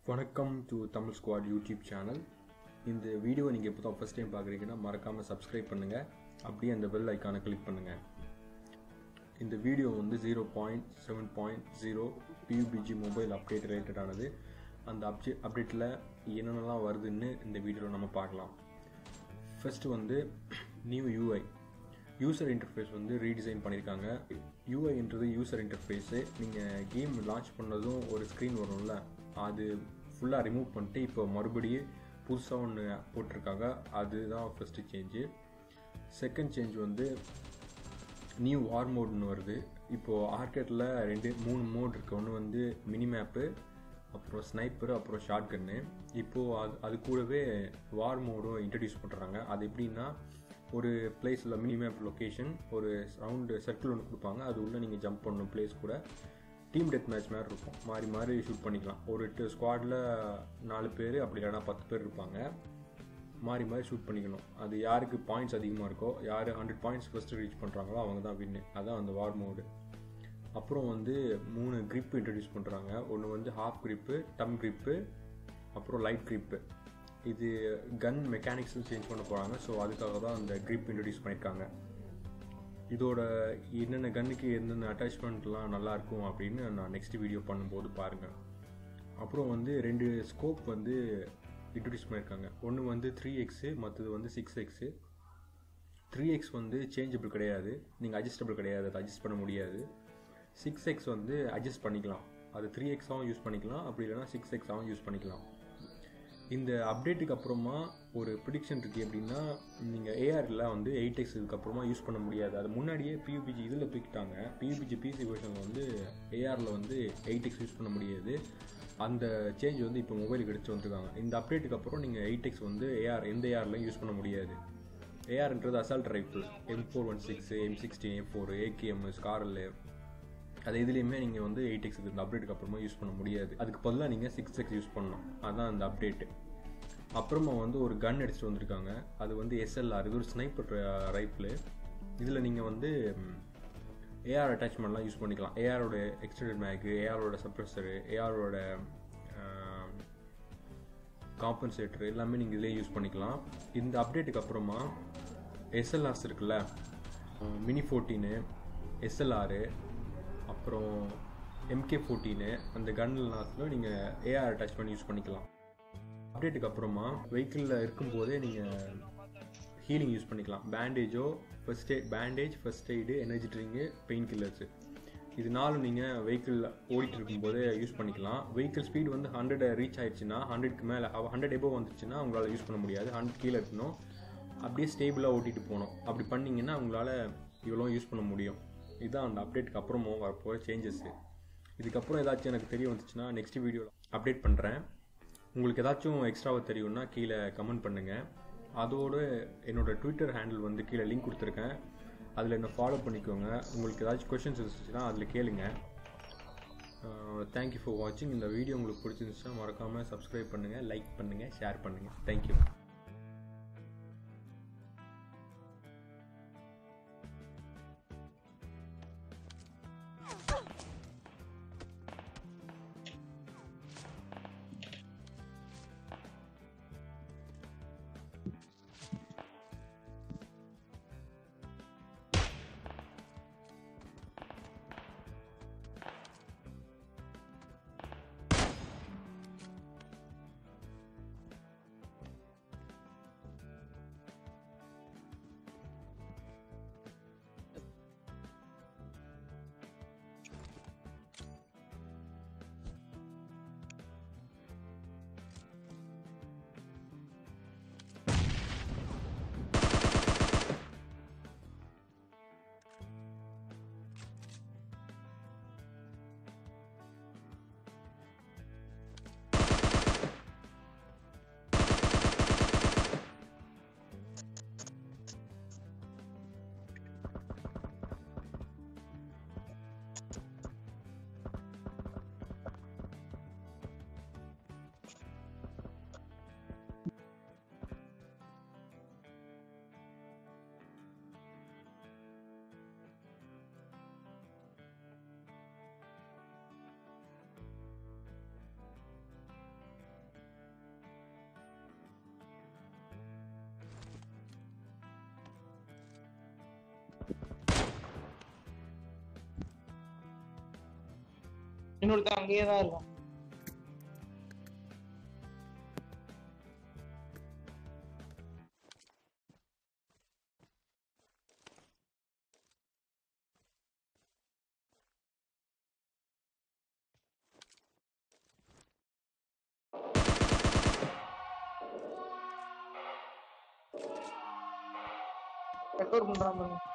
வணக்கம் to Tamil squad YouTube channel இந்த video நீங்கள் இப்போ தான் ஃபஸ்ட் டைம் பார்க்குறீங்கன்னா மறக்காமல் சப்ஸ்கிரைப் பண்ணுங்கள் அப்படியே அந்த பெல் ஐக்கானை கிளிக் பண்ணுங்கள் இந்த வீடியோ வந்து zero point seven point zero PUBG mobile update ரிலேட்டடானது அந்த அப்டே அப்டேட்டில் என்னென்னலாம் வருதுன்னு இந்த வீடியோவில் நம்ம பார்க்கலாம் ஃபஸ்ட்டு வந்து நியூ யூஐ யூசர் இன்டர்ஃபேஸ் வந்து ரீடிசைன் பண்ணியிருக்காங்க யூஐன்றது யூசர் இன்டர்ஃபேஸு நீங்கள் கேம் லான்ச் பண்ணதும் ஒரு ஸ்க்ரீன் வரும்ல அது ஃபுல்லாக ரிமூவ் பண்ணிட்டு இப்போ மறுபடியும் புதுசாக ஒன்று போட்டிருக்காங்க அதுதான் ஃபஸ்ட்டு சேஞ்சு செகண்ட் சேஞ்ச் வந்து நியூ வார் மோட்னு வருது இப்போது ஆர்கெட்டில் ரெண்டு மூணு மோட் இருக்குது ஒன்று வந்து மினி மேப்பு அப்புறம் ஸ்னைப்பர் அப்புறம் ஷார்ட் கன்னு இப்போது அது அது கூடவே வார் மோடும் இன்ட்ரடியூஸ் பண்ணுறாங்க அது எப்படின்னா ஒரு பிளேஸில் மினி மேப் லொக்கேஷன் ஒரு ரவுண்டு சர்க்கிள் ஒன்று கொடுப்பாங்க அது உள்ளே நீங்கள் ஜம்ப் பண்ணணும் பிளேஸ் கூட டீம் டெத் மேட்ச் மாதிரி இருக்கும் மாறி மாறி ஷூட் பண்ணிக்கலாம் ஒரு ஸ்குவாடில் நாலு பேர் அப்படி இல்லைனா பத்து பேர் இருப்பாங்க மாறி மாறி ஷூட் பண்ணிக்கணும் அது யாருக்கு பாயிண்ட்ஸ் அதிகமாக இருக்கோ யார் ஹண்ட்ரட் பாயிண்ட்ஸ் ஃபஸ்ட்டு ரீச் பண்ணுறாங்களோ அவங்க தான் வின்னு அதான் அந்த வார் மோடு அப்புறம் வந்து மூணு grip இன்ட்ரடியூஸ் பண்ணுறாங்க ஒன்று வந்து ஹாஃப் grip டம் grip அப்புறம் லைட் grip இது கன் மெக்கானிக்ஸும் சேஞ்ச் பண்ண போகிறாங்க ஸோ அதுக்காக தான் அந்த grip இன்ட்ரடியூஸ் பண்ணியிருக்காங்க இதோட என்னென்ன கன்னுக்கு எந்தெந்த அட்டாச்மெண்ட்லாம் நல்லாயிருக்கும் அப்படின்னு நான் நெக்ஸ்ட் வீடியோ பண்ணும்போது பாருங்கள் அப்புறம் வந்து ரெண்டு ஸ்கோப் வந்து இன்ட்ரடியூஸ் பண்ணியிருக்காங்க ஒன்று வந்து த்ரீ எக்ஸு மற்றது வந்து சிக்ஸ் எக்ஸு த்ரீ எக்ஸ் வந்து சேஞ்சபிள் கிடையாது நீங்கள் அட்ஜஸ்டபிள் கிடையாது அதை அட்ஜஸ்ட் பண்ண முடியாது சிக்ஸ் எக்ஸ் வந்து அட்ஜஸ்ட் பண்ணிக்கலாம் அது த்ரீ எக்ஸாகவும் யூஸ் பண்ணிக்கலாம் அப்படி இல்லைனா சிக்ஸ் எக்ஸாகவும் யூஸ் பண்ணிக்கலாம் இந்த அப்டேட்டுக்கு அப்புறமா ஒரு ப்ரிடிக்ஷன் இருக்குது எப்படின்னா நீங்கள் ஏஆரில் வந்து எயிட் எக்ஸ் இதுக்கப்புறமா யூஸ் பண்ண முடியாது அது முன்னாடியே பியூபிஜி இதில் தூக்கிட்டாங்க பியூபிஜி பிசி வெர்ஷனில் வந்து ஏஆரில் வந்து எயிட் எக்ஸ் யூஸ் பண்ண முடியாது அந்த சேஞ்ச் வந்து இப்போ மொபைலுக்கு எடுத்து வந்திருக்காங்க இந்த அப்டேட்டுக்கு அப்புறம் நீங்கள் எயிட் எக்ஸ் வந்து ஏஆர் எந்த ஏஆர்லையும் யூஸ் பண்ண முடியாது ஏஆர்ன்றது assault rifle M four one six M sixteen M four AKM SCAR L அது இதுலேயுமே நீங்கள் வந்து எயிட் எக்ஸ் இந்த அப்டேட்டுக்கு அப்புறமா யூஸ் பண்ண முடியாது அதுக்கு பதிலாக நீங்கள் சிக்ஸ் எக்ஸ் யூஸ் பண்ணணும் அதுதான் அந்த அப்டேட்டு அப்புறமா வந்து ஒரு கன் எடுத்துகிட்டு வந்திருக்காங்க அது வந்து எஸ்எல்ஆர் இது ஒரு ஸ்னைப்பர் ரைஃபிள் இதில் நீங்கள் வந்து ஏஆர் அட்டாச்மெண்ட்லாம் யூஸ் பண்ணிக்கலாம் ஏஆரோட எக்ஸ்டெண்டட் மேக்கு ஏஆரோட சப்ரஸரு ஏஆரோட காம்பன்சேட்டர் எல்லாமே நீங்கள் இதிலே யூஸ் பண்ணிக்கலாம் இந்த அப்டேட்டுக்கு அப்புறமா எஸ்எல்ஆர்ஸ் இருக்குல்ல மினி ஃபோர்டீனு எஸ்எல்ஆரு அப்புறம் எம்கே ஃபோர்டீனு அந்த கன்லாம் நீங்கள் ஏஆர் அட்டாச்மெண்ட் யூஸ் பண்ணிக்கலாம் அப்டேட்டுக்கு அப்புறமா வெஹிக்கிளில் இருக்கும்போதே நீங்கள் ஹீலிங் யூஸ் பண்ணிக்கலாம் பேண்டேஜோ first aid bandage first aid energy drink painkillers இது நாலும் நீங்கள் வெஹிக்கிளில் ஓடிட்டு இருக்கும்போதே யூஸ் பண்ணிக்கலாம் வெஹிக்கிள் ஸ்பீடு வந்து ஹண்ட்ரட் ரீச் ஆயிடுச்சுன்னா ஹண்ட்ரட்க்கு மேலே ஹண்ட்ரட் எபோ வந்துச்சுன்னா உங்களால் யூஸ் பண்ண முடியாது ஹண்ட்ரட் கீழே இருக்கணும் அப்படியே ஸ்டேபிளாக ஓட்டிகிட்டு போகணும் அப்படி பண்ணிங்கன்னா உங்களால் இவ்வளோ யூஸ் பண்ண முடியும் இதுதான் அந்த அப்டேட்டுக்கு அப்புறமும் வரப்போகிற சேஞ்சஸ்ஸு இதுக்கப்புறம் ஏதாச்சும் எனக்கு தெரிய வந்துச்சுன்னா நெக்ஸ்ட் வீடியோவில் அப்டேட் பண்ணுறேன் உங்களுக்கு ஏதாச்சும் எக்ஸ்ட்ராவாக தெரியும்னா கீழே கமெண்ட் பண்ணுங்கள் அதோடு என்னோடய ட்விட்டர் ஹேண்டில் வந்து கீழே லிங்க் கொடுத்துருக்கேன் அதில் என்ன ஃபாலோ பண்ணிக்கோங்க உங்களுக்கு ஏதாச்சும் கொஷின்ஸ் இருந்துச்சுன்னா அதில் கேளுங்க தேங்க்யூ ஃபார் வாட்சிங் இந்த வீடியோ உங்களுக்கு பிடிச்சிருந்துச்சுன்னா மறக்காமல் சப்ஸ்கிரைப் பண்ணுங்கள் லைக் பண்ணுங்கள் ஷேர் பண்ணுங்கள் தேங்க்யூ இன்னொருத்தன் அங்கேயே தான் இருக்கும் ரெக்கார்ட் பண்றான் பாருங்க